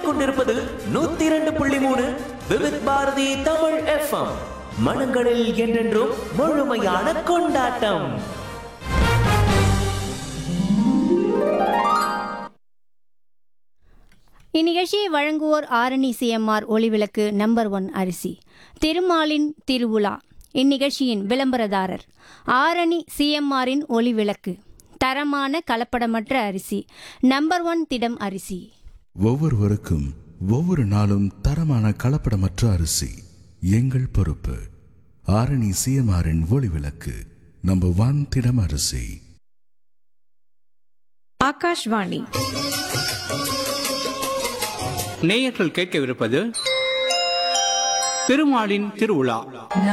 கேட்டுக்கொண்டிருப்பது நூத்தி இரண்டு புள்ளி மூணு விவித் பாரதி தமிழ் எஃப்எம் மனங்களில் என்றென்றும் முழுமையான கொண்டாட்டம் இந்நிகழ்ச்சியை வழங்குவோர் Arani CMR Olivilakku number one அரிசி திருமாலின் திருவிழா இந்நிகழ்ச்சியின் விளம்பரதாரர் ஆரணி சிஎம்ஆரின் ஒளிவிளக்கு தரமான கலப்படமற்ற அரிசி நம்பர் ஒன் திடம் அரிசி ஒவ்வொருவருக்கும் ஒவ்வொரு நாளும் தரமான கலப்படமற்ற அரிசி எங்கள் பொறுப்பு ஆரணி சிஎம்ஆரின் ஒளிவிளக்கு நம்பர் ஒன் திடம் அரிசி ஆகாஷ்வாணி நேயர்கள் கேட்கவிருப்பது திருமாலின் திருவிழா